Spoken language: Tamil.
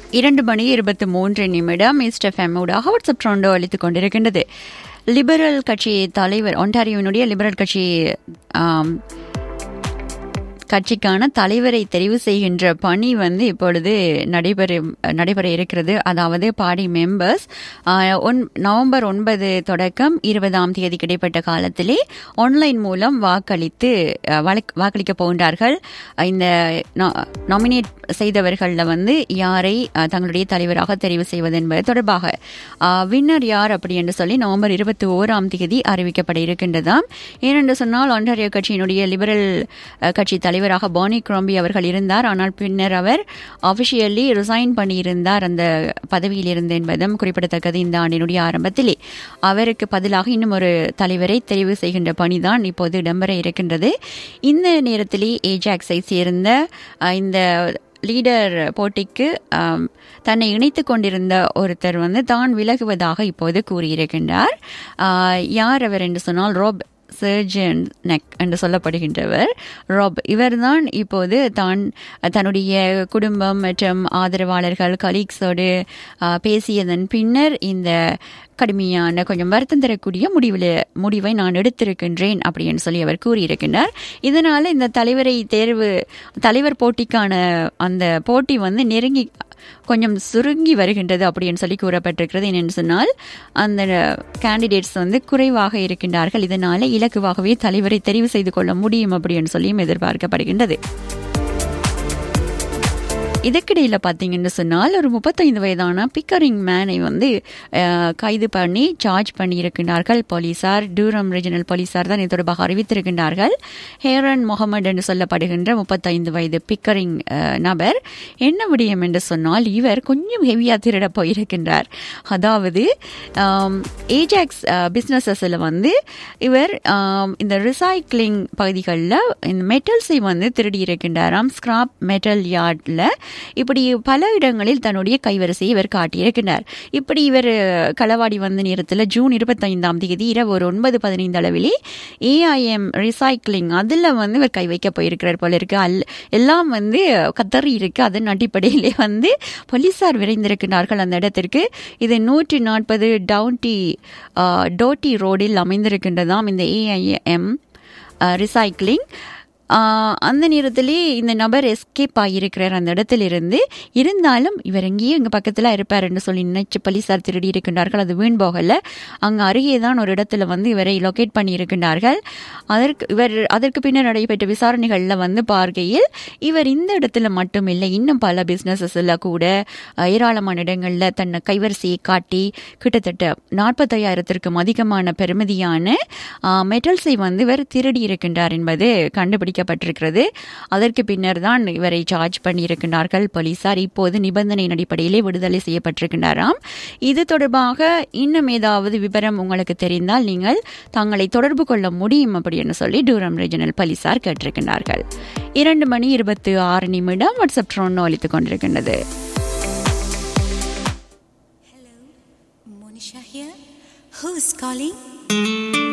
இரண்டு மணி இருபத்தி மூன்று நிமிடம் மிஸ்டர் ஃபெம்மூடாக வாட்ஸ்அப் ட்ரோண்டோ அளித்துக் கொண்டிருக்கின்றது லிபரல் கட்சி தலைவர் ஒன்டாரியோவினுடைய லிபரல் கட்சி ஆம், கட்சிக்கான தலைவரை தெரிவு செய்கின்ற பணி வந்து இப்பொழுது நடைபெற நடைபெற இருக்கிறது அதாவது பாடி மெம்பர்ஸ் நவம்பர் ஒன்பது தொடக்கம் இருபதாம் தேதி கிடைப்பட்ட காலத்திலே ஆன்லைன் மூலம் வாக்களித்து அஹ், வழக்- வாக்களிக்கப் போகின்றார்கள் இந்த நாமினேட் செய்தவர்களில் வந்து யாரை அஹ், தங்களுடைய தலைவராக தெரிவு செய்வது என்பது தொடர்பாக வின்னர் யார் அப்படி என்று சொல்லி நவம்பர் இருபத்தி ஓராம் தேதி அறிவிக்கப்பட இருக்கின்றதாம் ஏனென்று சொன்னால் ஒன்டாரியோ கட்சியினுடைய லிபரல் அஹ், கட்சி தலைவராக பானி குரோம்பி அவர்கள் இருந்தார் ஆனால் பின்னர் அவர் அபிஷியலி ரிசைன் பண்ணியிருந்தார் அந்த பதவியில் இருந்து என்பதும் குறிப்பிடத்தக்கது இந்த ஆண்டினுடைய ஆரம்பத்திலே அவருக்கு பதிலாக இன்னும் ஒரு தலைவரை தெரிவு செய்கின்ற பணிதான் இப்போது இடம்பெற இருக்கின்றது இந்த நேரத்திலே ஏஜாக்ஸை சேர்ந்த அஹ், இந்த லீடர் போட்டிக்கு ஆம், தன்னை இணைத்து கொண்டிருந்த ஒருத்தர் வந்து தான் விலகுவதாக இப்போது கூறியிருக்கின்றார் ஆஹ், யார் அவர் என்று சொன்னால் ரோப் சர்ஜன் நெக் என்று சொல்லப்படுகின்றவர் ராப் இவர்தான் இப்போது தான் தன்னுடைய குடும்பம் மற்றும் ஆதரவாளர்கள் கலீக்ஸோடு பேசியதன் பின்னர் இந்த கடுமையான கொஞ்சம் வருத்தம் தரக்கூடிய முடிவில் முடிவை நான் எடுத்திருக்கின்றேன் அப்படின்னு சொல்லி அவர் கூறியிருக்கின்றார் இதனால இந்த தலைவரை தேர்வு தலைவர் போட்டிக்கான அந்த போட்டி வந்து நெருங்கி கொஞ்சம் சுருங்கி வருகின்றது அப்படின்னு சொல்லி கூறப்பட்டிருக்கிறது என்னென்னு சொன்னால் அந்த கேண்டிடேட்ஸ் வந்து குறைவாக இருக்கின்றார்கள் இதனால இலக்குவாகவே தலைவரை தெரிவு செய்து கொள்ள முடியும் அப்படின்னு சொல்லியும் எதிர்பார்க்கப்படுகின்றது இதுக்கிடையில் பார்த்தீங்கன்னு சொன்னால் ஒரு முப்பத்தைந்து வயதான பிக்கரிங் மேனை வந்து அஹ், கைது பண்ணி சார்ஜ் பண்ணியிருக்கிறார்கள் போலீசார் டூரம் ரீஜனல் போலீசார் தான் இது தொடர்பாக அறிவித்திருக்கின்றார்கள் ஹேரன் முகமது என்று சொல்லப்படுகின்ற முப்பத்தைந்து வயது பிக்கரிங் அஹ், நபர் என்ன விடயம் என்று சொன்னால் இவர் கொஞ்சம் ஹெவியாக திருட போயிருக்கின்றார் அதாவது ஏஜாக்ஸ் பிஸ்னஸஸில் வந்து இவர் ஆம், இந்த ரிசைக்ளிங் பகுதிகளில் இந்த மெட்டல்ஸை வந்து திருடி இருக்கின்றாராம் ஸ்கிராப் மெட்டல் யார்டில் இப்படி பல இடங்களில் தன்னுடைய கைவரிசையை இவர் காட்டியிருக்கிறார் இப்படி இவர் களவாடி வந்த நேரத்தில் ஜூன் இருபத்தைந்தாம் தேதி இரவு ஒரு ஒன்பது பதினைந்து அளவிலே ஏஐஎம் ரிசைக்ளிங் அதில் வந்து இவர் கை வைக்க போயிருக்கிறார் போல இருக்கு அல் எல்லாம் வந்து கத்தறி இருக்கு அதன் அடிப்படையிலே வந்து போலீசார் விரைந்திருக்கிறார்கள் அந்த இடத்திற்கு இது நூற்றி நாற்பது டவுன்டி டோட்டி ரோடில் அமைந்திருக்கின்றதாம் இந்த ஏஐஎம் ரிசைக்ளிங் அந்த நேரத்திலே இந்த நபர் எஸ்கேப் ஆகியிருக்கிறார் அந்த இடத்திலிருந்து இருந்தாலும் இவர் எங்கேயும் எங்கள் பக்கத்தில் இருப்பார்னு சொல்லி நினைச்சு போலீசார் திருடி இருக்கின்றார்கள் அது வீண் போகல அங்கே அருகே தான் ஒரு இடத்துல வந்து இவரை லொக்கேட் பண்ணி இருக்கின்றார்கள் அதற்கு இவர் அதற்கு பின்னர் நடைபெற்ற விசாரணைகளில் வந்து பார்க்கையில் இவர் இந்த இடத்துல மட்டும் இல்லை இன்னும் பல பிஸ்னஸஸில் கூட அஹ், ஏராளமான இடங்களில் தன்னை கைவரிசையை காட்டி கிட்டத்தட்ட நாற்பத்தையாயிரத்திற்கும் அதிகமான பெறுமதியான மெட்டல்ஸை வந்து இவர் திருடி இருக்கின்றார் என்பது கண்டுபிடிக்கப்பட்டிருக்கிறது அதற்கு பின்னர் தான் இவரை சார்ஜ் பண்ணியிருக்கின்றார்கள் போலீசார் இப்போது நிபந்தனையின் அடிப்படையிலே விடுதலை செய்யப்பட்டிருக்கின்றாராம் இது தொடர்பாக இன்னும் ஏதாவது விவரம் உங்களுக்கு தெரிந்தால் நீங்கள் தங்களை தொடர்பு கொள்ள முடியும் அப்படின்னு சொல்லி டூரம் ரீஜனல் போலீசார் கேட்டிருக்கின்றார்கள் இரண்டு மணி இருபத்தி ஆறு நிமிடம் வாட்ஸ்அப் ட்ரோன் ஒலித்துக் கொண்டிருக்கின்றது Monisha here. Who's calling?